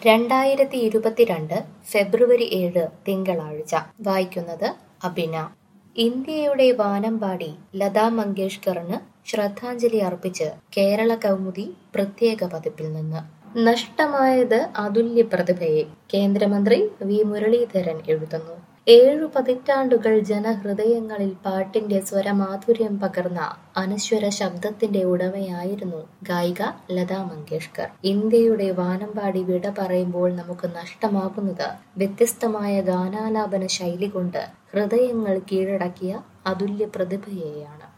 രണ്ടായിരത്തി ഇരുപത്തിരണ്ട് ഫെബ്രുവരി ഏഴ് തിങ്കളാഴ്ച വായിക്കുന്നത് അബിന ഇന്ത്യയുടെ വാനമ്പാടി ലതാ മങ്കേഷ്കറിന് ശ്രദ്ധാഞ്ജലി അർപ്പിച്ച് കേരള കൗമുദി പ്രത്യേക പതിപ്പിൽ നിന്ന് നഷ്ടമായത് അതുല്യ പ്രതിഭയെ കേന്ദ്രമന്ത്രി വി മുരളീധരൻ എഴുതുന്നു ഏഴു പതിറ്റാണ്ടുകൾ ജനഹൃദയങ്ങളിൽ പാട്ടിന്റെ സ്വരമാധുര്യം പകർന്ന അനശ്വര ശബ്ദത്തിന്റെ ഉടമയായിരുന്നു ഗായിക ലതാ മങ്കേഷ്കർ ഇന്ത്യയുടെ വാനമ്പാടി വിട പറയുമ്പോൾ നമുക്ക് നഷ്ടമാകുന്നത് വ്യത്യസ്തമായ ഗാനാലാപന ശൈലി കൊണ്ട് ഹൃദയങ്ങൾ കീഴടക്കിയ അതുല്യ പ്രതിഭയെയാണ്